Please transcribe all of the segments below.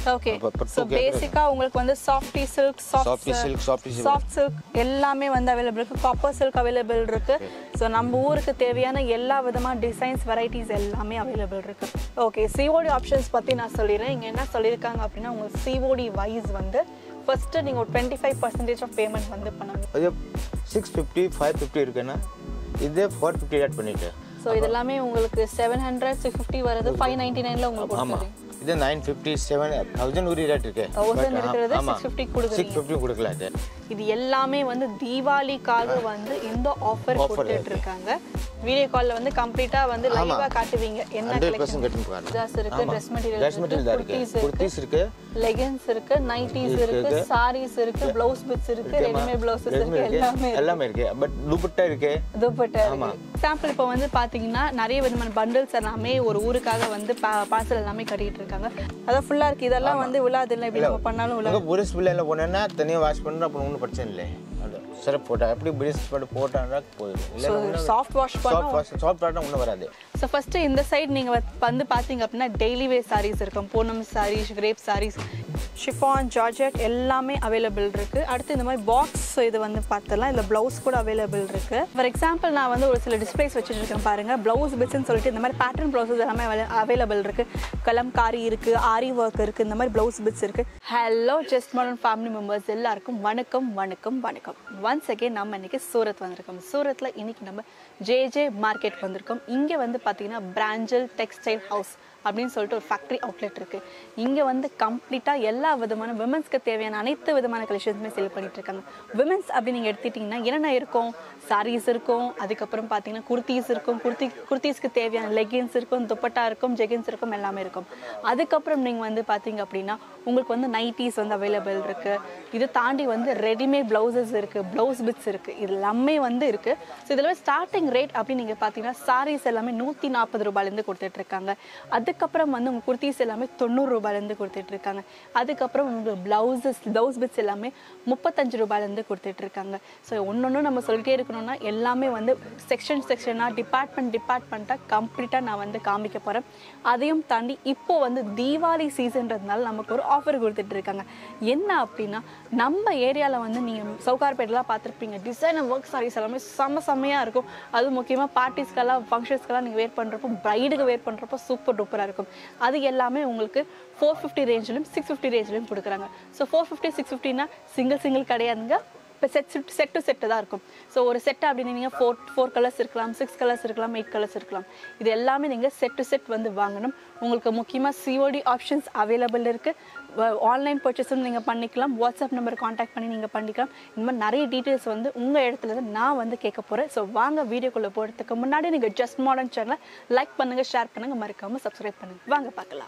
Okay அப்ப பட்டு so பேசிக்காக உங்களுக்கு வந்து softy silk Softy silk, softy silk. Soft silk எல்லாமே வந்து அவைலபிள் இருக்கு காப்பர் சில்க் அவைலபிள் இருக்கு ஸோ நம்ம ஊருக்கு தேவையான எல்லா விதமான டிசைன்ஸ் வெரைட்டிஸ் எல்லாமே அவைலபிள் இருக்கு ஓகே சிஓடி ஆப்ஷன்ஸ் பற்றி நான் சொல்லிடுறேன் இங்கே என்ன சொல்லியிருக்காங்க அப்படின்னா உங்களுக்கு சிஓடி வைஸ் வந்து ஃபர்ஸ்ட் நீங்கள் ஒரு twenty five percentage of payment வந்து பண்ணணும் அது சிக்ஸ் ஃபிஃப்டி ஃபைவ் ஃபிஃப்டி இருக்குன்னா இதே ஃபோர் ஃபிஃப்டி ஆட் பண்ணிட்டு ஸோ இது எல்லாமே உங்களுக்கு செவன் ஹண்ட்ரட் சிக்ஸ் ஃபிஃப்டி வருது ஃபைவ் நைன்டி நைனில் உங்களுக்கு ஆமாம் கொடுக்குறீங்க இது நைன் ஃபிஃப்டி செவன் தௌசண்ட் ஒரு ரேட் இருக்கு தௌசண்ட் இருக்கிறது சிக்ஸ் ஃபிஃப்டி கொடுக்குறீங்க சிக்ஸ் ஃபிஃப்டி கொடுக்கல அது இது எல்லாமே வந்து தீபாவளிக்காக வந்து இந்த ஆஃபர் Offer கொடுத்துட்டு இருக்காங்க வீடியோ கால்ல வந்து கம்ப்ளீட்டா வந்து லைவா காட்டுவீங்க என்ன ஹண்ட்ரட் கலெக்ஷன் பர்சன்ட் கட்டணும் பாருங்க ட்ரெஸ் இருக்கு ட்ரெஸ் மெட்டீரியல் ட்ரெஸ் மெட்டீரியல் தான் இருக்கு குர்த்திஸ் இருக்கு குர்த்திஸ் இருக்கு லெகின்ஸ் இருக்கு நைட்டிஸ் இருக்கு இருக்கு. சாரீஸ் இருக்கு ப்ளவுஸ் பிட்ஸ் இருக்கு ரெடிமேட் ப்ளவுசஸ் ரெண்டுமே இருக்கு இருக்கு எல்லாமே இருக்கு எல்லாமே இருக்கு பட் துப்பட்டா இருக்கு துப்பட்டா எக்ஸாம்பிள் இப்போ வந்து பாத்தீங்கன்னா நிறைய விதமான பண்டில்ஸ் எல்லாமே ஒரு ஊருக்காக வந்து பார்சல் எல்லாமே கட்டிட்டு இருக்காங்க அதான் ஃபுல்லா இருக்கு இதெல்லாம் வந்து விழாது இல்லை இப்படி நம்ம பண்ணாலும் விழாது உங்க புரிஸ் பிள்ளைல போனேன்னா தனியாக வாஷ் பண்ணுறோம் அப்புறம் ஒன்றும் பிரச்சனை இல்லை அது சிறப்பு போட்டா எப்படி பிரிஸ் போட்டு போட்டான்னா போயிடும் இல்லை சாஃப்ட் வாஷ் பண்ணா சாஃப்ட் வாஷ் சாஃப்ட் வாட்டா ஒன்றும் வராது ஸோ ஃபஸ்ட்டு இந்த சைடு நீங்கள் வந்து பார்த்தீங்க அப்படின்னா டெய்லி வேர் சாரீஸ் இருக்கும் Poonam saris crepe saris chiffon georgette எல்லாமே அவைலபிள் இருக்குது அடுத்து இந்த மாதிரி பாக்ஸ் இது வந்து பார்த்தலாம் இதில் ப்ளவுஸ் கூட அவைலபிள் இருக்குது ஃபார் எக்ஸாம்பிள் நான் வந்து ஒரு சில டிஸ்பிளேஸ் வச்சுருக்கேன் பாருங்கள் ப்ளவுஸ் பிட்ஸ்னு சொல்லிட்டு இந்த மாதிரி பேட்டர்ன் ப்ளவுசஸ் எல்லாமே அவைலபிள் இருக்குது கலம்காரி இருக்குது ஆரி ஒர்க் இருக்குது இந்த மாதிரி ப்ளவுஸ் பிட்ஸ் இருக்குது hello just modern family members எல்லாருக்கும் வணக்கம் வணக்கம் வணக்கம் ஒன்ஸ் அகேன் நம்ம இன்னைக்கு சூரத் வந்திருக்கோம் சூரத்தில் இன்னைக்கு நம்ம ஜே ஜே மார்க்கெட் வந்திருக்கோம் இங்கே வந்து பார்த்தீங்கன்னா பிராஞ்சல் டெக்ஸ்டைல் ஹவுஸ் அப்படின்னு சொல்லிட்டு ஒரு ஃபேக்ட்ரி அவுட்லெட் இருக்கு இங்கே வந்து கம்ப்ளீட்டாக எல்லா விதமான விமன்ஸ்க்கு தேவையான அனைத்து விதமான கலெக்ஷன்ஸுமே செல் பண்ணிட்டு இருக்காங்க விமன்ஸ் அப்படி நீங்கள் எடுத்துட்டிங்கன்னா என்னென்ன இருக்கும் சாரீஸ் இருக்கும் அதுக்கப்புறம் பார்த்தீங்கன்னா குர்த்திஸ் இருக்கும் குர்த்தி குர்த்திஸ்க்கு தேவையான லெகின்ஸ் இருக்கும் துப்பட்டா இருக்கும் ஜெகின்ஸ் இருக்கும் எல்லாமே இருக்கும் அதுக்கப்புறம் நீங்கள் வந்து பார்த்தீங்க அப்படின்னா உங்களுக்கு வந்து நைட்டிஸ் வந்து அவைலபிள் இருக்கு இது தாண்டி வந்து ரெடிமேட் ப்ளவுசஸ் இருக்கு ப்ளவுஸ் பிட்ஸ் இருக்கு இது எல்லாமே வந்து இருக்கு ஸோ இதில் ஸ்டார்டிங் ரேட் அப்படின்னு நீங்கள் பார்த்தீங்கன்னா சாரீஸ் எல்லாமே நூற்றி நாற்பது ரூபாயிலேருந்து கொடுத்துட்டு இருக்காங்க அதுக்கப்புறம் வந்து உங்கள் குர்த்திஸ் எல்லாமே தொண்ணூறு ரூபாயிலேருந்து கொடுத்துட்டு இருக்காங்க அதுக்கப்புறம் உங்களுக்கு ப்ளவுசஸ் ப்ளவுஸ் பிட்ஸ் எல்லாமே முப்பத்தஞ்சு ரூபாயிலேருந்து கொடுத்துட்டு இருக்காங்க ஸோ ஒன்று நம்ம சொல்லிட்டே இருக்கணும்னா எல்லாமே வந்து செக்ஷன் செக்ஷனாக டிபார்ட்மெண்ட் டிபார்ட்மெண்ட்டாக கம்ப்ளீட்டாக நான் வந்து காமிக்க போகிறேன் அதையும் தாண்டி இப்போ வந்து தீபாவளி சீசன்றதுனால நமக்கு ஒரு ஆஃபர் கொடுத்துட்டு இருக்காங்க என்ன அப்படின்னா நம்ம ஏரியாவில் வந்து நீங்கள் சவுகார்பேட்டெலாம் பார்த்துருப்பீங்க டிசைனர் ஒர்க் சாரீஸ் எல்லாமே செம்ம செம்மையாக இருக்கும் அதுவும் முக்கியமாக பார்ட்டிஸ்க்கெல்லாம் ஃபங்க்ஷன்ஸ்க்கெல்லாம் நீங்கள் வேர் பண்ணுறப்போ ப்ரைடுக்கு வேர் பண்ணுறப்போ சூப்பர் டூப்பராக இருக்கும் அது எல்லாமே உங்களுக்கு ஃபோர் ஃபிஃப்டி ரேஞ்சிலும் சிக்ஸ் ஃபிஃப்டி ரேஞ்சிலும் கொடுக்குறாங்க ஸோ ஃபோர் ஃபிஃப்டி சிக்ஸ் ஃபிஃப்டினா சிங்கிள் சிங்கிள் கிடையாதுங்க இப்போ செட் செட் டு செட்டு தான் இருக்கும் ஸோ ஒரு செட் அப்படின்னு நீங்கள் ஃபோர் ஃபோர் கலர்ஸ் இருக்கலாம் சிக்ஸ் கலர்ஸ் இருக்கலாம் எயிட் கலர்ஸ் இருக்கலாம் இது எல்லாமே நீங்கள் செட் டு செட் வந்து வாங்கணும் உங்களுக்கு முக்கியமாக சிஓடி ஆப்ஷன்ஸ் அவைலபிள் இருக்குது ஆன்லைன் பர்ச்சேஸும் நீங்கள் பண்ணிக்கலாம் வாட்ஸ்அப் நம்பர் காண்டாக்ட் பண்ணி நீங்கள் பண்ணிக்கலாம் இந்த மாதிரி நிறைய டீட்டெயில்ஸ் வந்து உங்கள் இடத்துல இருந்து நான் வந்து கேட்க போகிறேன் ஸோ வாங்க வீடியோக்குள்ளே போகிறதுக்கு முன்னாடி நீங்கள் ஜஸ்ட் மாடர்ன் சேனலை லைக் பண்ணுங்கள் ஷேர் பண்ணுங்கள் மறக்காமல் சப்ஸ்கிரைப் பண்ணுங்கள் வாங்க பார்க்கலாம்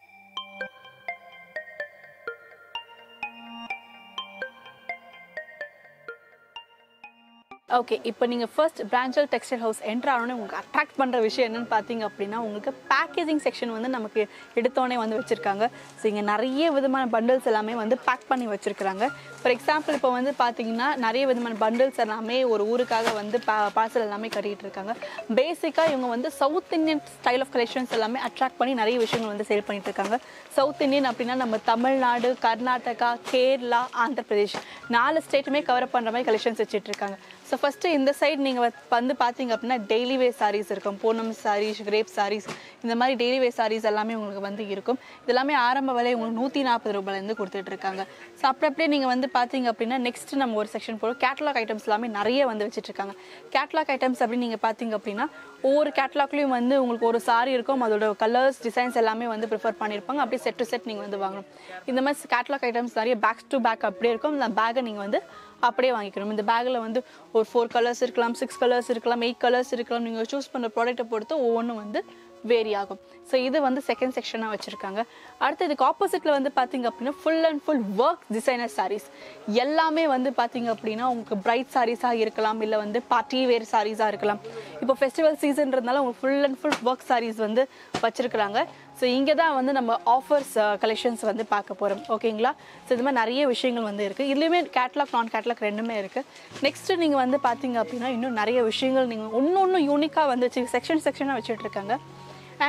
ஓகே இப்போ நீங்கள் first Pranjal textile house entry ஆனோடனே உங்களுக்கு அட்ராக்ட் பண்ணுற விஷயம் என்னன்னு பார்த்தீங்க அப்படின்னா உங்களுக்கு பேக்கேஜிங் செக்ஷன் வந்து நமக்கு எடுத்தோடனே வந்து வச்சுருக்காங்க ஸோ இங்கே நிறைய விதமான பண்டில்ஸ் எல்லாமே வந்து பேக் பண்ணி வச்சுருக்காங்க ஃபார் எக்ஸாம்பிள் இப்போ வந்து பார்த்தீங்கன்னா நிறைய விதமான பண்டில்ஸ் எல்லாமே ஒரு ஊருக்காக வந்து பா பார்சல் எல்லாமே கட்டிகிட்டு இருக்காங்க பேசிக்காக இவங்க வந்து south Indian style of collections எல்லாமே அட்ராக்ட் பண்ணி நிறைய விஷயங்கள் வந்து சேல் பண்ணிட்டு இருக்காங்க சவுத் இந்தியன் அப்படின்னா நம்ம தமிழ்நாடு கர்நாடகா கேரளா ஆந்திர பிரதேஷ் நாலு ஸ்டேட்டுமே கவர் பண்ணுற மாதிரி கலெக்ஷன்ஸ் வச்சுட்டு இருக்காங்க ஸோ ஃபஸ்ட்டு இந்த சைடு நீங்கள் வந்து பார்த்தீங்க அப்படின்னா டெய்லி வேர் சாரீஸ் இருக்கும் பூனம் சாரீஸ் கிரேப் சாரீஸ் இந்த மாதிரி டெய்லி வேர் சாரீஸ் எல்லாமே உங்களுக்கு வந்து இருக்கும் இது எல்லாமே ஆரம்ப விலை உங்களுக்கு நூற்றி நாற்பது ரூபாயிலேருந்து கொடுத்துட்டு இருக்காங்க ஸோ அப்படி அப்படியே நீங்கள் வந்து பார்த்தீங்க அப்படின்னா நெக்ஸ்ட் நம்ம ஒரு செக்ஷன் போகிறோம் கேட்டலாக் ஐட்டம்ஸ் எல்லாமே நிறைய வந்து வச்சுட்டு இருக்காங்க கேட்டலாக் ஐட்டம்ஸ் அப்படின்னு நீங்கள் பார்த்தீங்க அப்படின்னா ஒவ்வொரு கேட்டலாக்லேயும் வந்து உங்களுக்கு ஒரு சாரி இருக்கும் அதோட கலர்ஸ் டிசைன்ஸ் எல்லாமே வந்து ப்ரிஃபர் பண்ணியிருப்பாங்க அப்படியே செட் டு செட் நீங்கள் வந்து வாங்கணும் இந்த மாதிரி கேட்டலாக் ஐட்டம்ஸ் நிறைய பேக் டு பேக் அப்படியே இருக்கும் இந்த பேக்கை நீங்கள் வந்து அப்படியே வாங்கிக்கணும் இந்த பேக்கில் வந்து ஒரு ஃபோர் கலர்ஸ் இருக்கலாம் சிக்ஸ் கலர்ஸ் இருக்கலாம் எயிட் கலர்ஸ் இருக்கலாம் நீங்கள் சூஸ் பண்ணுற ப்ராடக்ட்டை பொறுத்து ஒவ்வொன்றும் வந்து வேரி ஆகும் ஸோ இது வந்து செகண்ட் செக்ஷனாக வச்சுருக்காங்க அடுத்து இதுக்கு ஆப்போசிட்டில் வந்து பார்த்தீங்க அப்படின்னா full and full work designer saris எல்லாமே வந்து பார்த்தீங்க அப்படின்னா உங்களுக்கு பிரைட் சாரீஸாக இருக்கலாம் இல்லை வந்து பார்ட்டி வேர் சாரீஸாக இருக்கலாம் இப்போ ஃபெஸ்டிவல் சீசன்றதுனால உங்களுக்கு full and full work saris வந்து வச்சுருக்குறாங்க ஸோ இங்கே தான் வந்து நம்ம ஆஃபர்ஸ் கலெக்ஷன்ஸ் வந்து பார்க்க போகிறோம் ஓகேங்களா ஸோ இது மாதிரி நிறைய விஷயங்கள் வந்து இருக்குது இதுலேயுமே கேட்லாக் நான் கேட்லாக் ரெண்டுமே இருக்குது நெக்ஸ்ட்டு நீங்கள் வந்து பார்த்தீங்க அப்படின்னா இன்னும் நிறைய விஷயங்கள் நீங்கள் ஒன்று ஒன்று யூனிக்காக வந்து செக்ஷன் செக்ஷனாக வச்சுட்டு இருக்காங்க அண்ட்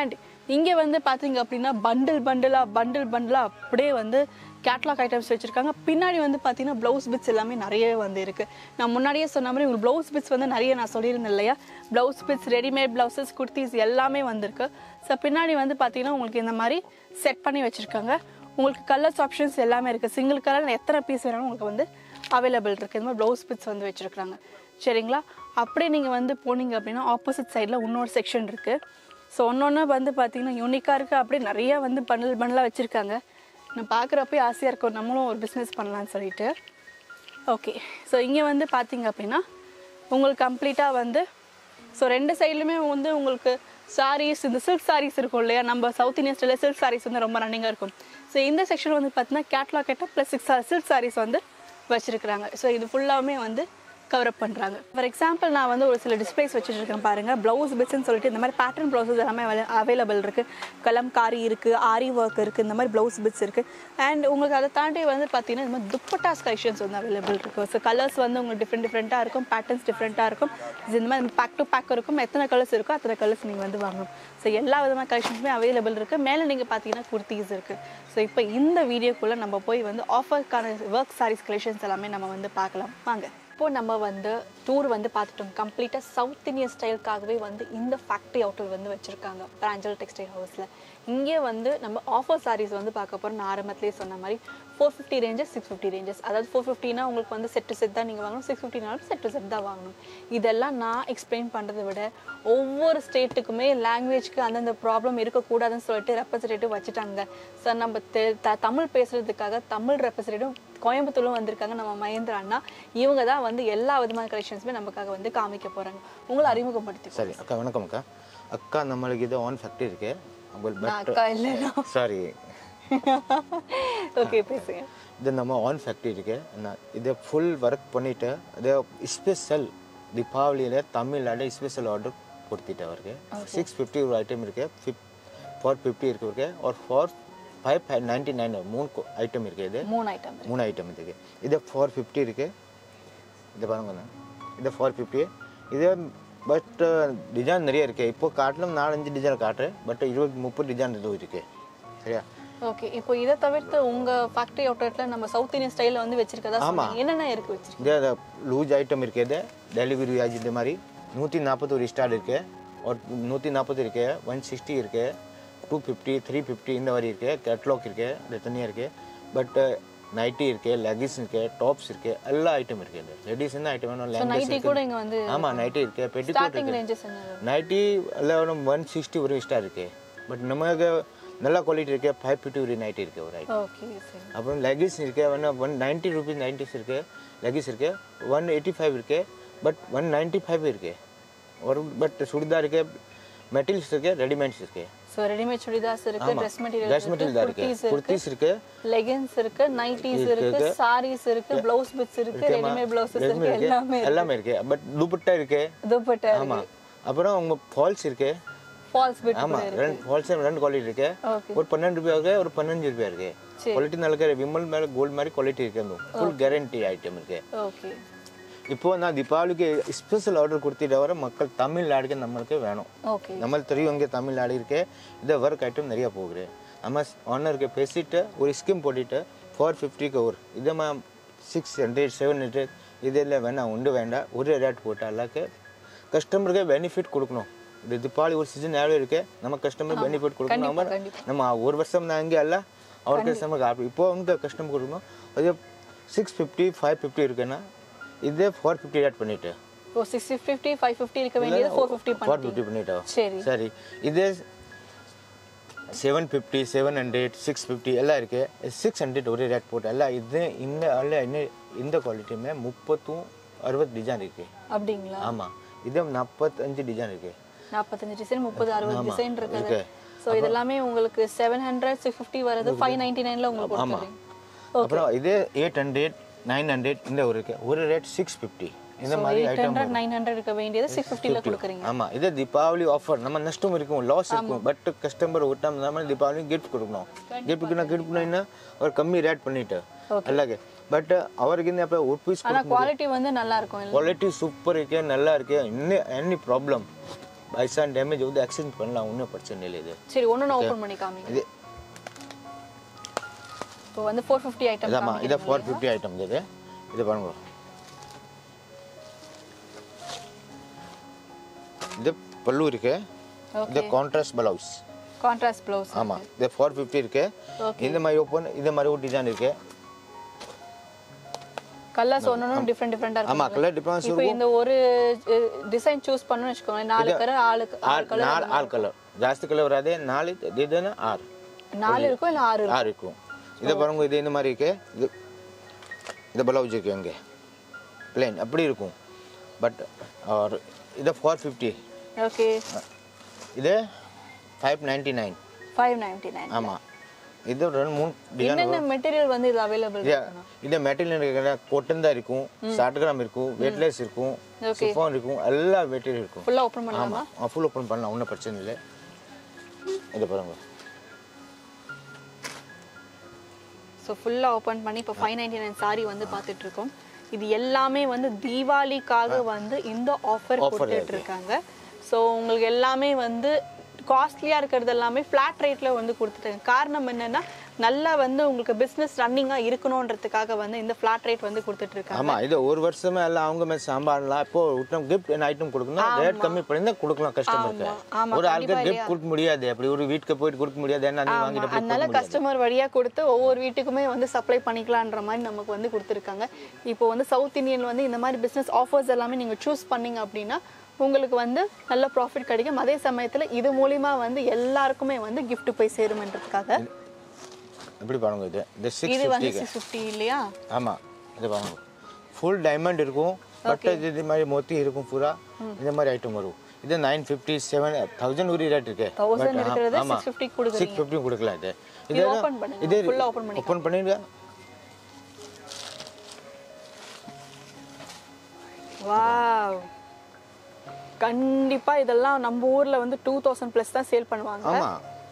இங்கே வந்து பார்த்தீங்க அப்படின்னா பண்டில் பண்டிலாக பண்டில் பண்டிலாக அப்படியே வந்து கேட்லாக் ஐட்டம்ஸ் வச்சுருக்காங்க பின்னாடி வந்து பார்த்தீங்கன்னா ப்ளவுஸ் பிட்ஸ் எல்லாமே நிறைய வந்து இருக்குது நான் முன்னாடியே சொன்ன மாதிரி உங்களுக்கு ப்ளவுஸ் பிட்ஸ் வந்து நிறைய நான் சொல்லியிருந்தேன் இல்லையா blouse bits readymade blouses kurtis எல்லாமே வந்திருக்கு ஸோ பின்னாடி வந்து பார்த்தீங்கன்னா உங்களுக்கு இந்த மாதிரி செட் பண்ணி வச்சுருக்காங்க உங்களுக்கு கலர்ஸ் ஆப்ஷன்ஸ் எல்லாமே இருக்குது சிங்கிள் கலர் எத்தனை பீஸ் வேணாலும் உங்களுக்கு வந்து அவைலபிள் இருக்குது இந்த மாதிரி ப்ளவுஸ் பிட்ஸ் வந்து வச்சுருக்காங்க சரிங்களா அப்படியே நீங்கள் வந்து போனீங்க அப்படின்னா ஆப்போசிட் சைடில் இன்னொரு செக்ஷன் இருக்குது ஸோ ஒன்று வந்து பார்த்தீங்கன்னா யூனிக்காக இருக்குது அப்படியே நிறைய வந்து பண்டல் பண்டலாக வச்சுருக்காங்க நான் பார்க்குறப்பே ஆசையாக இருக்கும் நம்மளும் ஒரு பிஸ்னஸ் பண்ணலான்னு சொல்லிட்டு ஓகே ஸோ இங்கே வந்து பார்த்தீங்க அப்படின்னா உங்களுக்கு கம்ப்ளீட்டாக வந்து ஸோ ரெண்டு சைட்லையுமே வந்து உங்களுக்கு சாரீஸ் இந்த சில்க் சாரீஸ் இருக்கும் இல்லையா நம்ம சவுத் இந்தியன் ஸ்டைலில் சில்க் சாரீஸ் வந்து ரொம்ப ரன்னிங்காக இருக்கும் ஸோ இந்த செக்ஷன் வந்து பார்த்தீங்கன்னா கேட்லாக் கேட்டால் ப்ளஸ் சிக்ஸ் சில்க் சாரீஸ் வந்து வச்சுருக்குறாங்க ஸோ இது ஃபுல்லாகவே வந்து கவர் அப் பண்ணுறாங்க ஃபார் எக்ஸாம்பிள் நான் வந்து ஒரு சில டிஸ்பிளேஸ் வச்சுருக்கேன் பாருங்கள் ப்ளவுஸ் பிட்ஸ்னு சொல்லிட்டு இந்த மாதிரி பேட்டர்ன் ப்ளவுசஸ் எல்லாமே அவைலபிள் இருக்குது கலம்காரி இருக்குது ஆரி ஒர்க் இருக்குது இந்த மாதிரி ப்ளவுஸ் பிட்ஸ் இருக்குது அண்ட் உங்களுக்கு அதை தாண்டி வந்து பார்த்தீங்கன்னா இந்த மாதிரி துப்பட்டாஸ் கலெக்ஷன்ஸ் வந்து அவைலபிள் இருக்குது ஸோ கலர்ஸ் வந்து உங்களுக்கு டிஃப்ரெண்ட் டிஃப்ரெண்ட்டாக இருக்கும் பேட்டர்ன்ஸ் டிஃப்ரெண்ட்டாக இருக்கும் இது இந்த மாதிரி பேக் டு பேக் இருக்கும் எத்தனை கலர்ஸ் இருக்கோ அத்தனை கலர்ஸ் நீங்கள் வந்து வாங்கணும் ஸோ எல்லா விதமான கலெக்ஷன்ஸுமே அவைலபிள் இருக்குது மேலே நீங்கள் பார்த்தீங்கன்னா குர்த்திஸ் இருக்குது ஸோ இப்போ இந்த வீடியோக்குள்ளே நம்ம போய் வந்து ஆஃபருக்கான ஒர்க் சாரீஸ் கலெக்ஷன்ஸ் எல்லாமே நம்ம வந்து பார்க்கலாம் வாங்க இப்போ நம்ம வந்து டூர் வந்து பார்த்துட்டோம் கம்ப்ளீட்டாக சவுத் இந்தியன் ஸ்டைலுக்காகவே வந்து இந்த ஃபேக்ட்ரி அவுட்டர் வந்து வச்சுருக்காங்க பிராஞ்சல் டெக்ஸ்டைல் ஹவுஸில் இங்கே வந்து நம்ம ஆஃபர் சாரீஸ் வந்து பார்க்க போகிறோம் நான் ஆரம்பத்திலே சொன்ன மாதிரி four fifty ranges six fifty ranges அதாவது ஃபோர் ஃபிஃப்டினா உங்களுக்கு வந்து செட்டு செட் தான் நீங்கள் வாங்கணும் சிக்ஸ் ஃபிஃப்டினாலும் செட்டு செட் தான் வாங்கணும் இதெல்லாம் நான் எக்ஸ்பிளைன் பண்ணுறதை விட ஒவ்வொரு ஸ்டேட்டுக்குமே லாங்குவேஜ்க்கு அந்தந்த ப்ராப்ளம் இருக்கக்கூடாதுன்னு சொல்லிட்டு ரெப்ரசன்டேட்டிவ் வச்சுட்டாங்க சார் நம்ம தெ- த- தமிழ் பேசுகிறதுக்காக தமிழ் ரெப்ரசன்டேட்டிவ் கோயம்புத்தூர்லும் வந்திருக்காங்க நம்ம மகேந்திர அண்ணா இவங்க தான் வந்து எல்லா விதமான கலெக்ஷன்ஸுமே நமக்காக வந்து காமிக்க போகிறாங்க உங்களை அறிமுகப்படுத்தி சரி அக்கா வணக்கம் அக்கா அக்கா நம்மளுக்கு இது ஆன் ஃபேக்ட்ரி இருக்கு உங்களுக்கு நான் பட் அக்கா இல்லைனா சாரி ஓகே பேசுங்க இது நம்ம ஆன் ஃபேக்ட்ரி இருக்கு நான் இதை ஃபுல் ஒர்க் பண்ணிட்டு இதை ஸ்பெஷல் தீபாவளியில் தமிழ்நாடு ஸ்பெஷல் ஆர்டர் கொடுத்துட்டு அவருக்கு சிக்ஸ் ஃபிஃப்டி ஒரு ஐட்டம் இருக்கு ஃபிஃப் ஃபோர் ஃபிஃப்டி இருக்கு இருக்கு ஒரு four five five ninety nine மூணு ஐட்டம் இருக்கு இது மூணு ஐட்டம் மூணு ஐட்டம் இருக்கு இது ஃபோர் ஃபிஃப்டி இருக்கு இது பாருங்க அண்ணா. இது ஃபோர் ஃபிஃப்டி இது பட் டிசைன் நிறைய இருக்கு இப்போ காட்டிலும் நாலஞ்சு டிசைன் காட்டுறேன் பட் இருபது முப்பது டிசைன் இது இருக்கு சரியா ஓகே இப்போ இதை தவிர்த்து உங்க ஃபேக்டரி அவுட்லெட்ல நம்ம சவுத் இந்தியன் ஸ்டைல்ல வந்து வச்சிருக்கதா சொன்னீங்க என்னென்ன இருக்கு வச்சிருக்கீங்க இது லூஸ் ஐட்டம் இருக்கு இது டெலிவரி சார்ஜ் இந்த மாதிரி நூற்றி நாற்பது ஒரு ஸ்டார் இருக்கு ஒரு நூற்றி நாற்பது இருக்கு ஒன் சிக்ஸ்டி இருக்கு டூ ஃபிஃப்டி த்ரீ ஃபிஃப்டி இந்த மாதிரி இருக்கு கேட்லாக் இருக்கு இது தனியாக இருக்கு பட் நைட்டி இருக்கு லெகின்ஸ் இருக்கு டாப்ஸ் இருக்கு எல்லா ஐட்டம் இருக்கு இது லேடிஸ் ஐட்டம் வேணும் லெகின்ஸ் நைட்டி கூட இங்க வந்து ஆமாம் நைட்டி இருக்கு பெட்டிகோட் ஸ்டார்டிங் இருக்கு ரேஞ்சஸ் என்ன நைட்டி எல்லாம் ஒன் சிக்ஸ்டி ஒரு ஸ்டார் இருக்கு பட் நமக்கு நல்ல குவாலிட்டி இருக்கு ஃபைவ் ஃபிஃப்டி ஒரு நைட்டி இருக்கு ஒரு ஐட்டம் ஓகே சரி அப்புறம் லெகின்ஸ் இருக்கு one one ninety rupees nineties இருக்கு லெகின்ஸ் இருக்கு ஒன் எயிட்டி ஃபைவ் இருக்கு பட் ஒன் நைன்ட்டி ஃபைவ் இருக்கு ஒரு பட் சுடிதார் இருக்கு மெட்டீரியல்ஸ் இருக்கு ரெடிமேட்ஸ் இருக்கு சோ ரெடிமேட் சுடிதார்ஸ் இருக்கு ட்ரெஸ் மெட்டீரியல் ட்ரெஸ் மெட்டீரியல் தான் இருக்கு குர்த்திஸ் இருக்கு குர்த்திஸ் இருக்கு லெகின்ஸ் இருக்கு நைட்டிஸ் இருக்கு சாரீஸ் இருக்கு ப்ளவுஸ் பிட்ஸ் இருக்கு ரெடிமேட் ப்ளவுசஸ் ரெடிமேட் இருக்கு இருக்கு எல்லாமே எல்லாமே இருக்கு பட் துப்பட்டா இருக்கு துப்பட்டா ஆமா அப்புறம் உங்க ஃபால்ஸ் இருக்கு ஃபால்ஸ் பிட் ஆமா ரெண்டு ஃபால்ஸ் ரெண்டு குவாலிட்டி இருக்கு ஓகே ஒரு பன்னெண்டு ரூபாய் இருக்கு ஒரு பதினஞ்சு ரூபாய் இருக்கு சரி. குவாலிட்டி நல்ல இருக்கு விமல் மேல கோல்டு மாதிரி குவாலிட்டி இருக்கு ஃபுல் கேரண்டி ஐட்டம் இருக்கு ஓகே இப்போ நான் தீபாவளிக்கு ஸ்பெஷல் ஆர்டர் கொடுத்துட்டு வர மக்கள் தமிழ்நாடுக்கு நம்மளுக்கு வேணும் ஓகே நம்மளுக்கு தெரியும் இங்கே தமிழ்நாடு இருக்கு இந்த ஒர்க் ஐட்டம் நிறைய போகுது நம்ம ஓனருக்கு பேசிட்டு ஒரு ஸ்கீம் போட்டுட்டு ஃபோர் ஃபிஃப்டிக்கு ஒரு இதே ma'am six hundred seven hundred இதெல்லாம் வேணாம் உண்டு வேண்டாம் ஒரு ரேட் போட்டு எல்லாருக்கு கஸ்டமருக்கு பெனிஃபிட் கொடுக்கணும் இந்த தீபாவளி ஒரு சீசன் எவ்வளோ இருக்கு நம்ம கஸ்டமர் பெனிஃபிட் கொடுக்கணும் நம்ம கண்டிப்பா. நம்ம ஒரு வருஷம் நான் இங்கே அல்ல அவர் கஸ்டமருக்கு இப்போ அவங்க கஸ்டமர் கொடுக்கணும் அதே சிக்ஸ் ஃபிஃப்டி ஃபைவ் ஃபிஃப்டி இருக்குன்னா இதே ஃபோர் ஃபிஃப்டி ரேட் பண்ணிட்டு இப்போ சிக்ஸ் ஃபிஃப்டி ஃபைவ் ஃபிஃப்டி இருக்க வேண்டியது ஃபோர் ஃபிஃப்டி ஃபோர் பண்ணி ஃபிஃப்டி பண்ணிட்டோம் சரி சரி இதே seven fifty seven hundred six fifty எல்லாம் இருக்கு சிக்ஸ் ஹண்ட்ரட் ஒரே ரேட் போட்டு எல்லாம் இது இந்த எல்லாம் என்ன இந்த குவாலிட்டியுமே முப்பத்தும் அறுபது டிசைன் இருக்கு அப்படிங்களா ஆமாம் இது நாற்பத்தஞ்சு டிசைன் இருக்கு நாற்பத்தஞ்சு டிசைன் முப்பது அறுபது டிசைன் இருக்குது இருக்கு. ஸோ இது எல்லாமே உங்களுக்கு செவன் ஹண்ட்ரட் சிக்ஸ் ஃபிஃப்டி வருது ஃபைவ் நைன்டி நைனில் உங்களுக்கு கொடுத்துருங்க அப்புறம் இதே எயிட் ஹண்ட்ரட் நைன் ஹண்ட்ரட் இந்த ஒரு இருக்கு ஒரு ரேட் சிக்ஸ் ஃபிஃப்டி இந்த மாதிரி eight item hundred nine hundred இருக்க வேண்டியது சிக்ஸ் ஃபிஃப்டியில் கொடுக்குறீங்க ஆமா இது தீபாவளி ஆஃபர் நம்ம நஷ்டம் இருக்கும் லாஸ் இருக்கும் பட் கஸ்டமர் ஒரு டைம் நம்ம தீபாவளி கிஃப்ட் கொடுக்கணும் கிஃப்ட் கிஃப்ட் பண்ணா ஒரு கம்மி ரேட் பண்ணிட்டு அல்லாಗೆ பட் அவருக்கு இந்த அப்போ ஒரு பீஸ் ஆனால் குவாலிட்டி வந்து நல்லா இருக்கும் இல்லை குவாலிட்டி சூப்பர் இருக்கு நல்லா இருக்கு இன்னும் எனி ப்ராப்ளம் பைசான் டேமேஜ் வந்து எக்ஸ்சேஞ்ச் பண்ணலாம் ஒன்றும் பிரச்சனை இல்லை இது சரி ஒன்று நான் ஓப்பன் பண்ணி காமிங்க இது இப்போ வந்து ஃபோர் ஃபிஃப்டி ஐட்டம் இதாம்மா இதை ஃபோர் ஃபிஃப்டி ஐட்டம் இது இது பாருங்க இது பல்லு இருக்கு இது கான்ட்ராஸ்ட் பிளவுஸ் கான்ட்ராஸ்ட் ப்ளவுஸ் ஆமாம் இது ஃபோர் ஃபிஃப்டி இருக்கு இந்த மாதிரி ஓப்பன் இந்த மாதிரி ஒரு டிசைன் இருக்கு கலர்ஸ் ஒன்றும் டிஃப்ரெண்ட் டிஃப்ரெண்டாக இருக்கும் ஆமாம் கலர் டிஃப்ரென்ஸ் இப்போ இந்த ஒரு டிசைன் சூஸ் பண்ணணும்னு வச்சுக்கோங்களேன் நாலு கலர் ஆளுக்கு ஆறு நாலு ஆறு கலர் ஜாஸ்தி கலர் வராது நாலு இதுன்னு ஆறு நாலு இருக்கும் இல்லை ஆறு இருக்கும் ஆறு இருக்கும் இதை பாருங்க இது இந்த மாதிரி இருக்கு இது இது பிளவுஸ் இருக்கு இங்கே பிளேன் அப்படி இருக்கும் பட் और இது ஃபோர் ஃபிஃப்டி ஓகே இது five ninety nine five ninety nine ஆமாம் இது ரெண்டு மூணு டிசைன் என்னென்ன மெட்டீரியல் வந்து இது அவைலபிள் இது இது மெட்டீரியல் இருக்கிற கொட்டன் தான் இருக்கும் ஷார்ட் கிராம் இருக்கும் வெயிட்லெஸ் இருக்கும் சிஃபான் இருக்கும் எல்லா மெட்டீரியல் இருக்கும் ஃபுல்லாக ஓப்பன் பண்ணலாமா ஆமாம் ஃபுல் ஓப்பன் பண்ணலாம் ஒன்றும் பிரச்சனை இல்லை இது பாருங்க ஸோ ஃபுல்லாக ஓப்பன் பண்ணி இப்போ ஃபைவ் நைன்டி நைன் சாரி வந்து பார்த்துட்டு இருக்கோம் இது எல்லாமே வந்து தீபாவளிக்காக வந்து இந்த ஆஃபர் கொடுத்துட்டு இருக்காங்க ஸோ உங்களுக்கு எல்லாமே வந்து காஸ்ட்லியாக இருக்கிறது எல்லாமே ஃப்ளாட் ரேட்டில் வந்து கொடுத்துட்டாங்க காரணம் என்னன்னா நல்லா வந்து உங்களுக்கு பிஸ்னஸ் ரன்னிங்காக இருக்கணுன்றதுக்காக வந்து இந்த ஃப்ளாட் ரேட் வந்து கொடுத்துட்டு இருக்காங்க ஆமா இது ஒரு வருஷமே எல்லாம் அவங்க மேல சாம்பார்லாம் இப்போ விட்டோம் கிஃப்ட் என்ன ஐட்டம் கொடுக்கணும் ரேட் கம்மி பண்ணி தான் கொடுக்கலாம் கஸ்டமருக்கு ஆமா, ஒரு ஆளுக்கு கிஃப்ட் கொடுக்க முடியாது அப்படி ஒரு வீட்டுக்கு போயிட்டு கொடுக்க முடியாது ஏன்னா நீ வாங்கிட்டு போய் அதனால கஸ்டமர் வழியாக கொடுத்து ஒவ்வொரு வீட்டுக்குமே வந்து சப்ளை பண்ணிக்கலான்ற மாதிரி நமக்கு வந்து கொடுத்துருக்காங்க இப்போ வந்து சவுத் இந்தியன் வந்து இந்த மாதிரி பிஸ்னஸ் ஆஃபர்ஸ் எல்லாமே நீங்கள் சூஸ் பண்ணீங்க அப்படின்னா உங்களுக்கு வந்து நல்ல ப்ராஃபிட் கிடைக்கும் அதே சமயத்தில் இது மூலிமா வந்து எல்லாருக்குமே வந்து gift போய் சேருமன்றதுக்காக எப்படி பாருங்க இது இந்த சிக்ஸ் இது வந்து ஃபிஃப்டிக்கு சிக்ஸ் ஃபிஃப்டி இல்லையா ஆமா இது பாருங்க ஃபுல் டைமண்ட் இருக்கும் பட்டு இது இது மாதிரி மொத்தி இருக்கும் பூரா இந்த மாதிரி ஐட்டம் வரும் இது நைன் ஃபிஃப்டி செவன் தௌசண்ட் ஒரு ரேட் இருக்கு தௌசண்ட் இருக்கிறது ஆமா சிக்ஸ் ஃபிஃப்டி கொடுக்குறீங்க சிக்ஸ் ஃபிஃப்டி கொடுக்கலாம் இது இது ஓப்பன் பண்ணுங்க இது ஃபுல்லாக ஓப்பன் பண்ணி ஓப்பன் பண்ணிடுங்க வாவ் கண்டிப்பா இதெல்லாம் நம்ம ஊர்ல வந்து டூ தௌசண்ட் ப்ளஸ் தான் சேல் பண்ணுவாங்க ஆமா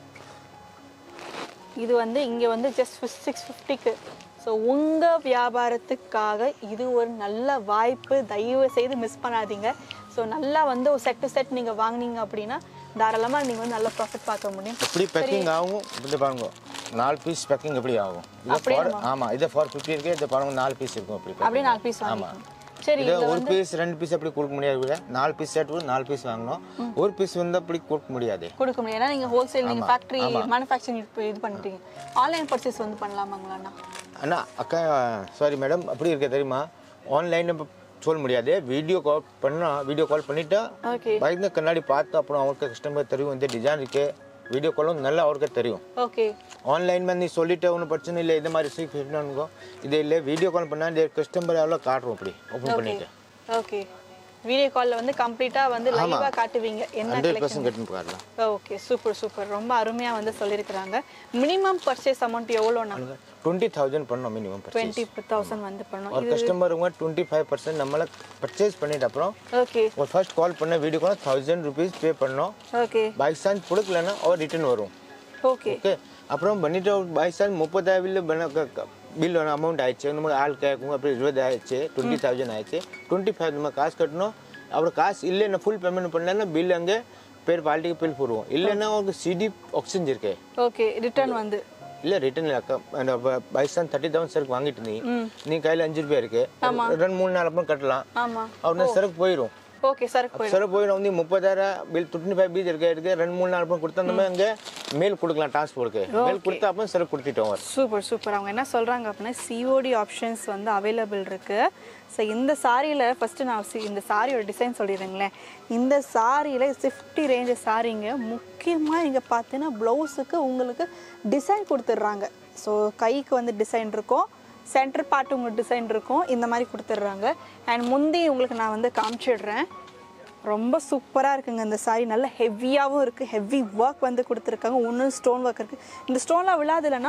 இது வந்து இங்கே வந்து ஜஸ்ட் சிக்ஸ் ஃபிஃப்டிக்கு ஸோ உங்கள் வியாபாரத்துக்காக இது ஒரு நல்ல வாய்ப்பு தயவு செய்து மிஸ் பண்ணாதீங்க ஸோ நல்லா வந்து ஒரு செட் டு செட் நீங்கள் வாங்குனீங்க அப்படின்னா தாராளமாக நீங்கள் வந்து நல்ல ப்ராஃபிட் பார்க்க முடியும் எப்படி பேக்கிங் ஆகும் இப்படி பாருங்க நாலு பீஸ் பேக்கிங் எப்படி ஆகும் இது அப்படியே for- ஆமா இது ஃபார் ஃபிஃப்டி இருக்கு இது பாருங்க நாலு பீஸ் இருக்கும் அப்படி அப்படியே packing. நாலு பீஸ் வாங்கிக்கணும் சரி இது ஒரு பீஸ் ரெண்டு பீஸ் அப்படி கொடுக்க முடியாது கூட நாலு பீஸ் செட் நாலு பீஸ் வாங்கணும் ஒரு பீஸ் வந்து அப்படி கொடுக்க முடியாது கொடுக்க முடியும் ஏன்னா நீங்கள் ஹோல்சேல் நீங்கள் ஃபேக்ட்ரி மேனுஃபேக்சரிங் இது பண்ணிட்டீங்க ஆன்லைன் பர்ச்சேஸ் வந்து பண்ணலாமாங்களாண்ணா அண்ணா அக்கா சாரி மேடம் அப்படி இருக்க தெரியுமா ஆன்லைன் சொல்ல முடியாது வீடியோ கால் பண்ணா வீடியோ கால் பண்ணிட்டா ஓகே பயந்து கண்ணாடி பார்த்து அப்புறம் அவருக்கு கஸ்டமர் தெரியும் இந்த டிசைன் இருக்கு வீடியோ காலும் நல்லா அவருக்கு தெரியும் ஓகே ஆன்லைன் பண்ணி சொல்லிட்டு ஒன்றும் பிரச்சனை இல்லை இது மாதிரி சீக் ஃபிஃப்டினுங்கோ இது இல்லை வீடியோ கால் பண்ணால் இந்த கஸ்டமர் எவ்வளோ காட்டுறோம் அப்படி ஓப்பன் பண்ணிட்டு ஓகே வீடியோ காலில் வந்து கம்ப்ளீட்டாக வந்து லைவாக காட்டுவீங்க என்ன ஹண்ட்ரட் பர்சன்ட் கட்டுன்னு பாருலாம் ஓகே சூப்பர் சூப்பர் ரொம்ப அருமையாக வந்து சொல்லியிருக்கிறாங்க மினிமம் பர்ச்சேஸ் அமௌண்ட் எவ்வளோண்ணா டுவெண்ட்டி தௌசண்ட் பண்ணோம் மினிமம் பர்ச்சேஸ் டுவெண்ட்டி தௌசண்ட் வந்து பண்ணணும் ஒரு கஸ்டமருங்க டுவெண்ட்டி ஃபைவ் பர்சன்ட் நம்மளை பர்ச்சேஸ் பண்ணிட்ட அப்புறம் ஓகே ஒரு ஃபர்ஸ்ட் கால் பண்ண video call thousand rupees pay பண்ணோம் ஓகே பை சான்ஸ் கொடுக்கலன்னா அவர் ரிட்டர்ன் வரும் ஓகே ஓகே அப்புறம் பண்ணிட்டு பை சான்ஸ் முப்பதாயிரம் பில் அமௌண்ட் ஆயிடுச்சு நமக்கு ஆள் கேட்கும் அப்புறம் இருபது ஆயிடுச்சு டுவெண்ட்டி தௌசண்ட் ஆயிடுச்சு டுவெண்ட்டி ஃபைவ் நம்ம காசு கட்டணும் அப்புறம் காசு இல்லைன்னா ஃபுல் பேமெண்ட் பண்ணலன்னா பில் அங்கே பேர் பால்ட்டிக்கு பில் போடுவோம் இல்லைன்னா அவங்களுக்கு சிடி ஆக்சிஜன் இருக்கு ஓகே ரிட்டர்ன் வந்து இல்லை ரிட்டர்ன் அக்கா அந்த பை சான்ஸ் தேர்ட்டி தௌசண்ட் சரக்கு வாங்கிட்டு இருந்தீங்க நீ கையில் அஞ்சு ரூபாய் இருக்கு ரெண்டு மூணு நாள் அப்புறம் கட்டலாம் ஆமாம் அவருனா சரக்கு போயிடும் ஓகே சரக்கு போயிடும் சரக்கு போயிடும் வந்து முப்பதாயிரம் பில் டுவெண்ட்டி ஃபைவ் பீஸ் இருக்கு இருக்கு ரெண்டு மூணு நாள் அப்புறம் கொடுத்தா நம்ம அங்கே மேல் கொடுக்கலாம் டிரான்ஸ்போர்ட்டுக்கு மேல் கொடுத்தா அப்புறம் சரக்கு கொடுத்துட்டோம் அவர் சூப்பர் சூப்பர் அவங்க என்ன சொல்கிறாங்க அப்படின்னா சிஓடி ஆப்ஷன்ஸ் வந்து அவைலபிள் இருக்குது ஸோ இந்த சாரியில் ஃபஸ்ட்டு நான் சி- இந்த சாரியோட டிசைன் சொல்லிடுறேங்களேன் இந்த சாரியில் ஃபிஃப்டி ரேஞ்சு சாரிங்க முக்கியமாக இங்கே பார்த்தீங்கன்னா ப்ளவுஸுக்கு உங்களுக்கு டிசைன் கொடுத்துட்றாங்க ஸோ கைக்கு வந்து டிசைன் இருக்கும் சென்டர் பார்ட் உங்களுக்கு டிசைன் இருக்கும் இந்த மாதிரி கொடுத்துட்றாங்க அண்ட் முந்தி உங்களுக்கு நான் வந்து காமிச்சிடுறேன் ரொம்ப சூப்பராக இருக்குங்க இந்த சாரி நல்ல ஹெவியாகவும் இருக்குது ஹெவி ஒர்க் வந்து கொடுத்துருக்காங்க ஒன்றும் ஸ்டோன் ஒர்க் இருக்குது இந்த ஸ்டோன்லாம் விழாது இல்லைன்னா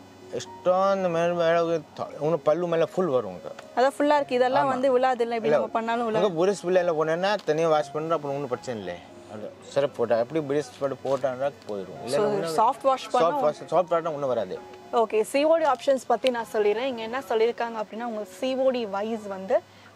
இஷ்டம் அந்த மேலே மேலே இன்னும் பல்லு மேலே ஃபுல் வரும் உங்க அதான் ஃபுல்லாக இருக்குது இதெல்லாம் வந்து விழாது இல்லை இப்படி நம்ம பண்ணாலும் விழாது உங்கள் புரிஸ் பிள்ளைல போனேன்னா தனியாக வாஷ் பண்ணுறோம் அப்புறம் ஒன்றும் பிரச்சனை இல்லை அது சிறப்பு போட்டா எப்படி பிரிஸ் போட்டு போட்டான்னா போயிடும் இல்லை soft wash soft wash soft வாட்டா ஒன்றும் வராது ஓகே சிஓடி ஆப்ஷன்ஸ் பற்றி நான் சொல்லிடுறேன் இங்கே என்ன சொல்லியிருக்காங்க அப்படின்னா உங்களுக்கு சிஓடி வைஸ் வந்து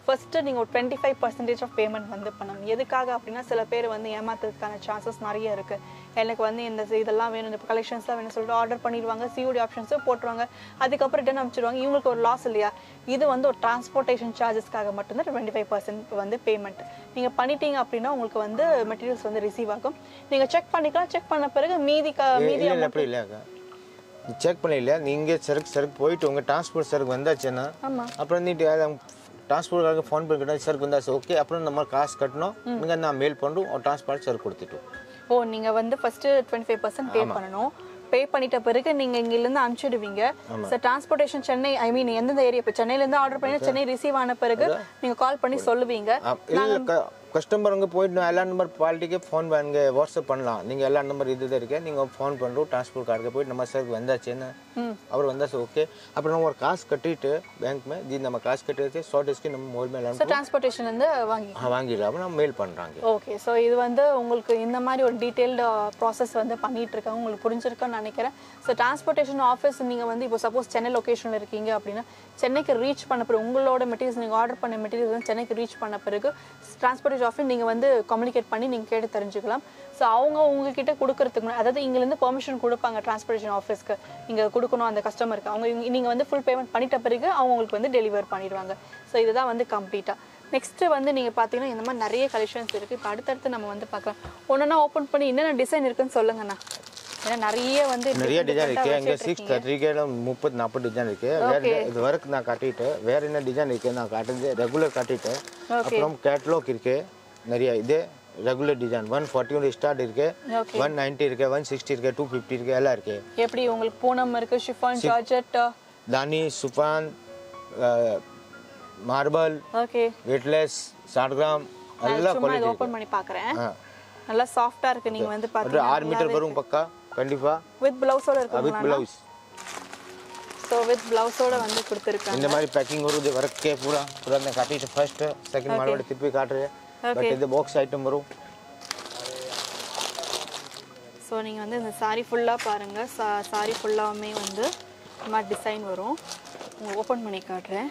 ஃபர்ஸ்ட் நீங்க ஒரு twenty five percentage of payment வந்து பண்ணணும் எதுக்காக அப்படின்னா சில பேர் வந்து ஏமாத்துறதுக்கான சான்சஸ் நிறைய இருக்கு எனக்கு வந்து இந்த இதெல்லாம் வேணும் இந்த கலெக்ஷன்ஸ்லாம் வேணும் சொல்லிட்டு ஆர்டர் பண்ணிடுவாங்க சிஓடி ஆப்ஷன்ஸும் போட்டுருவாங்க அதுக்கப்புறம் ரிட்டர்ன் அனுப்பிச்சிடுவாங்க இவங்களுக்கு ஒரு லாஸ் இல்லையா இது வந்து ஒரு டிரான்ஸ்போர்ட்டேஷன் சார்ஜஸ்க்காக மட்டும்தான் டுவெண்ட்டி ஃபைவ் பர்சன்ட் வந்து பேமெண்ட் நீங்க பண்ணிட்டீங்க அப்படின்னா உங்களுக்கு வந்து மெட்டீரியல்ஸ் வந்து ரிசீவ் ஆகும் நீங்க செக் பண்ணிக்கலாம் செக் பண்ண பிறகு மீதி க- மீதி இல்லை இல்லை அப்படி இல்லையாக்கா செக் பண்ணல நீங்கள் சரக்கு சரக்கு போயிட்டு உங்கள் டிரான்ஸ்போர்ட் சரக்கு வந்தாச்சுன்னா ஆமா அப்புறம் நீட்டு டிரான்ஸ்போர்ட்காக ஃபோன் பண்ணி கேட்டால் சரக்கு வந்தாச்சு ஓகே அப்புறம் நம்ம காசு கட்டணும் நீங்கள் நான் மெயில் பண்ணுறோம் டிரான்ஸ்போர்ட் சரக்கு கொடுத்துட்டோம் ஓ நீங்க வந்து first twenty five percent pay பண்ணணும் பே பண்ணிட்ட பிறகு நீங்க இங்க இருந்து அனுப்பிச்சிடுவீங்க sir transportation Chennai I mean எந்தெந்த ஏரியா இப்போ சென்னையில இருந்து ஆர்டர் பண்ணி சென்னை ரிசீவ் ஆன பிறகு நீங்க கால் பண்ணி சொல்லுவீங்க இல்லை கஸ்டமருங்க போயிட்டு நான் எல்லா நம்பர் பாலிட்டிக்கே ஃபோன் பண்ணுங்க வாட்ஸ்அப் பண்ணலாம் நீங்கள் எல்லா நம்பர் இது தான் இருக்கு நீங்கள் ஃபோன் பண்ணுறோம் டிரான்ஸ்போர்ட் கார்டுக்கு போயிட்டு நம்ம சருக்கு வந்தாச்சுன்னு அவர் வந்தாச்சு ஓகே அப்புறம் நம்ம ஒரு காசு கட்டிட்டு பேங்க் மே இது நம்ம காசு கட்டிட்டு ஷார்டேஜ்க்கு நம்ம மொபைல் மேலே சார் டிரான்ஸ்போர்ட்டேஷன் வந்து வாங்கி வாங்கிடலாம் நம்ம மெயில் பண்ணுறாங்க ஓகே ஸோ இது வந்து உங்களுக்கு இந்த மாதிரி ஒரு டீட்டெயில்டு ப்ராசஸ் வந்து பண்ணிட்டு இருக்காங்க உங்களுக்கு புரிஞ்சிருக்குன்னு நினைக்கிறேன் ஸோ டிரான்ஸ்போர்ட்டேஷன் ஆஃபீஸ் நீங்கள் வந்து இப்போ சப்போஸ் சென்னை லொக்கேஷனில் இருக்கீங்க அப்படின்னா சென்னைக்கு ரீச் பண்ண பிறகு உங்களோட மெட்டீரியல்ஸ் நீங்கள் ஆர்டர் பண்ண மெட்டீரியல்ஸ் வந்து சென்னைக்கு ரீச் பண்ண பிறகு டிரான்ஸ்போர்ட்டேஷன் ஆஃபீஸ் நீங்கள் வந்து கம்யூனிகேட் பண்ணி நீங்கள் கேட்டு தெரிஞ்சுக்கலாம் ஸோ அவங்க உங்ககிட்ட கொடுக்கறதுக்கு முன்னாடி அதாவது இங்கேருந்து பெர்மிஷன் கொடுப்பாங்க டிரான்ஸ்போர்ட்டேஷன் ஆஃபீஸ்க்கு நீங்கள் கொடுக்கணும் அந்த கஸ்டமருக்கு அவங்க நீங்கள் வந்து ஃபுல் பேமெண்ட் பண்ணிட்ட பிறகு அவங்க உங்களுக்கு வந்து டெலிவர் பண்ணிடுவாங்க ஸோ இதுதான் வந்து கம்ப்ளீட்டாக நெக்ஸ்ட்டு வந்து நீங்கள் பார்த்தீங்கன்னா இந்த மாதிரி நிறைய கலெக்ஷன்ஸ் இருக்குது இப்போ அடுத்தடுத்து நம்ம வந்து பார்க்கலாம் ஒன்றா ஓப்பன் பண்ணி என்னென்ன டிசைன் இருக்குன்னு சொல்லுங்கண்ணா ஏன்னா நிறைய வந்து நிறைய டிசைன் different ஆ இருக்கு அங்கே வச்சிட்டு சிக்ஸ் இருக்கீங்க. தேர்ட்டிக்கேல முப்பது நாற்பது டிசைன் இருக்கு வேற இது ஒர்க் நான் காட்டிட்டு வேற என்ன டிசைன் இருக்கு நான் காட்டுறது ரெகுலர் காட்டிட்டு அப்புறம் கேட்லாக் இருக்கு நிறைய இது regular design one forty one start இருக்கு Okay. ஒன் நைன்ட்டி இருக்கு ஒன் சிக்ஸ்டி இருக்கு டூ ஃபிஃப்டி இருக்கு எல்லாம் இருக்கு எப்படி உங்களுக்கு பூனம் இருக்கு ஷிஃபான் ஜார்ஜெட் தானி சுஃபான் மார்பல் ஓகே வெட்லெஸ் சாட் கிராம் எல்லாம் சும்மா இதை குவாலிட்டி ஓப்பன் பண்ணி பார்க்குறேன் ஆ நல்லா சாஃப்டா இருக்கு நீங்க வந்து ஒரு பார்த்தீங்கன்னா ஆறு மீட்டர் வரும் பக்கா கண்டிப்பா வித் பிளவுஸோட வித் இருக்குங்களா பிளவுஸ் ஸோ வித் பிளவுஸோட வந்து கொடுத்துருக்காங்க இந்த மாதிரி पैकिंग वरू वर्क के पूरा पूरा मैं काटी तो फर्स्ट सेकंड मारवाड़ी तिप्पी काट रहे बट Okay. இது பாக்ஸ் ஐட்டம் வரும் ஸோ நீங்கள் வந்து இந்த சாரி ஃபுல்லாக பாருங்கள் சா சாரி ஃபுல்லாகவுமே வந்து இந்த மாதிரி டிசைன் வரும் உங்களுக்கு ஓப்பன் பண்ணி காட்டுறேன்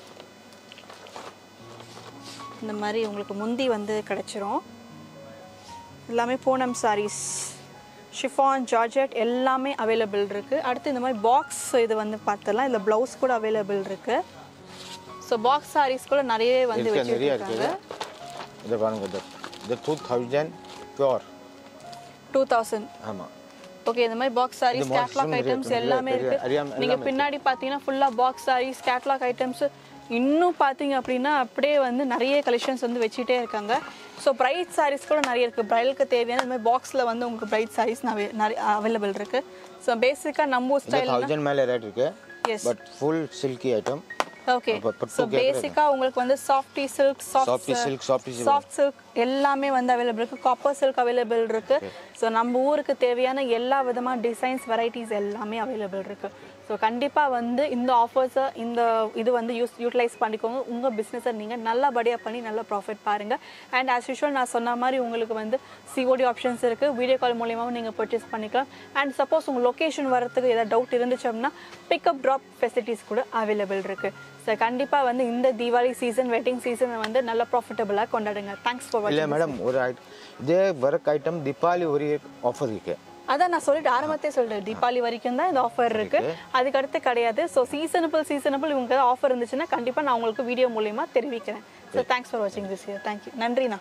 இந்த மாதிரி உங்களுக்கு முந்தி வந்து கிடச்சிரும் எல்லாமே பூனம் சாரீஸ் ஷிஃபான் ஜார்ஜெட் எல்லாமே அவைலபிள் இருக்குது அடுத்து இந்த மாதிரி பாக்ஸ் இது வந்து பார்த்தலாம் இதில் ப்ளவுஸ் கூட அவைலபிள் இருக்குது ஸோ பாக்ஸ் சாரீஸ் கூட நிறைய வந்து இருக்கு நிறைய வச்சுருக்காங்க இருக்கு இது பாருங்க இது இது two thousand pure two thousand ஆமாம் ஓகே இந்த மாதிரி பாக்ஸ் சாரீஸ் இது box கேட்லாக் நிறைய ஐட்டம்ஸ் இருக்கு. எல்லாமே நிறைய- இருக்கு அறியாம- நீங்க எல்லாமே பின்னாடி பாத்தீங்கன்னா ஃபுல்லா பாக்ஸ் சாரீஸ் கேட்லாக் ஐட்டம்ஸ் இன்னும் பார்த்தீங்க அப்படின்னா அப்படியே வந்து நிறைய கலெக்ஷன்ஸ் வந்து வச்சுட்டே இருக்காங்க ஸோ பிரைட் சாரீஸ் கூட நிறைய இருக்குது பிரைலுக்கு தேவையான இந்த மாதிரி பாக்ஸில் வந்து உங்களுக்கு பிரைட் சாரீஸ் நிறைய அவைலபிள் இருக்குது ஸோ பேசிக்காக நம்ம இது ஸ்டைல் தௌசண்ட் மேலே ரேட் இருக்கு yes but full silky item okay அப்ப பட்டு ஸோ கேக்குறது. பேசிக்காக உங்களுக்கு வந்து softy silk softy silk softy silk soft silk எல்லாமே வந்து அவைலபிள் இருக்கு காப்பர் சில்க் அவைலபிள் இருக்கு ஸோ நம்ம ஊருக்கு தேவையான எல்லா விதமான டிசைன்ஸ் வெரைட்டிஸ் எல்லாமே அவைலபிள் இருக்கு ஸோ கண்டிப்பாக வந்து இந்த ஆஃபர்ஸை இந்த இது வந்து யூஸ் யூட்டிலைஸ் பண்ணிக்கோங்க உங்கள் பிஸ்னஸை நீங்கள் நல்லபடியாக பண்ணி நல்ல ப்ராஃபிட் பாருங்கள் அண்ட் ஆஸ் யூஷுவல் நான் சொன்ன மாதிரி உங்களுக்கு வந்து சிஓடி ஆப்ஷன்ஸ் இருக்குது வீடியோ கால் மூலியமாகவும் நீங்கள் பர்ச்சேஸ் பண்ணிக்கலாம் அண்ட் சப்போஸ் உங்கள் லொக்கேஷன் வரதுக்கு ஏதாவது டவுட் இருந்துச்சு அப்படின்னா பிக்கப் ட்ராப் ஃபெசிலிட்டிஸ் கூட அவைலபிள் இருக்குது ஸோ கண்டிப்பாக வந்து இந்த தீபாவளி சீசன் வெட்டிங் சீசனை வந்து நல்ல ப்ராஃபிட்டபுளாக கொண்டாடுங்க தேங்க்ஸ் ஃபார் இல்லை வாட்சிங் மேடம் ஒரு ஐ- இதே ஒர்க் ஐட்டம் தீபாவளி ஒரு ஆஃபர் இருக்கு அதான் நான் சொல்லிட்டு ஆரம்பத்தே சொல்லிட்டேன் தீபாவளி வரைக்கும் தான் இந்த ஆஃபர் இருக்கு அதுக்கு அடுத்து கிடையாது ஸோ சீசனபிள் சீசனபிள் இவங்க ஆஃபர் இருந்துச்சுன்னா கண்டிப்பாக நான் உங்களுக்கு வீடியோ மூலியமா தெரிவிக்கிறேன் ஸோ தேங்க்ஸ் ஃபார் வாட்சிங் திஸ் இயர் தேங்க்யூ நன்றிண்ணா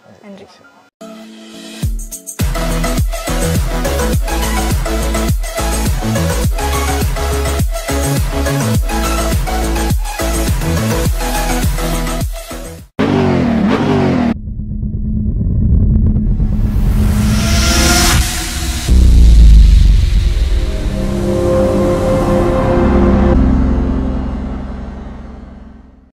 நன்றி